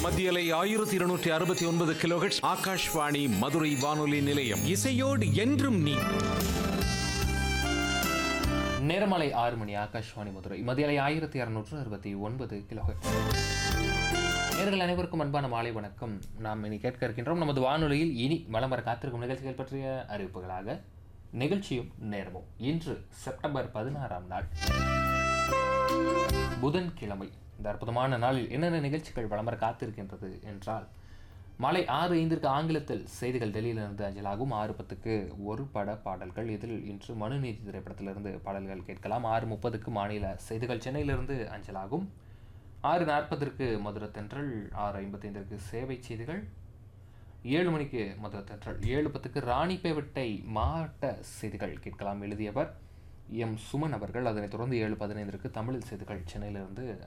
மத்தியலை ஆயிரத்தி இருநூற்றி அறுபத்தி ஒன்பது கிலோஹெட்ஸ் ஆகாஷ்வாணி மதுரை வானொலி நிலையம் இசையோடு என்றும் நீ நேரமலை ஆறு மணி ஆகாஷ்வாணி மதுரை மதியலை ஆயிரத்தி அறுநூற்று அறுபத்தி ஒன்பது கிலோஹெட் நேர்கள் அனைவருக்கும் அன்பான மாலை வணக்கம் நாம் இனி கேட்க இருக்கின்றோம் நமது வானொலியில் இனி வலம் வர காத்திருக்கும் நிகழ்ச்சிகள் பற்றிய அறிவிப்புகளாக நிகழ்ச்சியும் நேரமும் இன்று செப்டம்பர் பதினாறாம் நாள் புதன்கிழமை இந்த அற்புதமான நாளில் என்னென்ன நிகழ்ச்சிகள் வலம் வர காத்திருக்கின்றது என்றால் மாலை ஆறு ஐந்திற்கு ஆங்கிலத்தில் செய்திகள் டெல்லியிலிருந்து அஞ்சலாகும் ஆறு பத்துக்கு ஒரு பட பாடல்கள் இதில் இன்று மனுநீதி திரைப்படத்திலிருந்து பாடல்கள் கேட்கலாம் ஆறு முப்பதுக்கு மாநில செய்திகள் சென்னையிலிருந்து அஞ்சலாகும் ஆறு நாற்பதற்கு மதுரை தென்றல் ஆறு ஐம்பத்தைந்திற்கு சேவை செய்திகள் ஏழு மணிக்கு மதுரை தென்றல் ஏழு பத்துக்கு ராணிப்பேவட்டை மாவட்ட செய்திகள் கேட்கலாம் எழுதியவர் எம் சுமன் அவர்கள் அதனைத் தொடர்ந்து ஏழு பதினைந்திற்கு தமிழில் செய்திகள் சென்னையிலிருந்து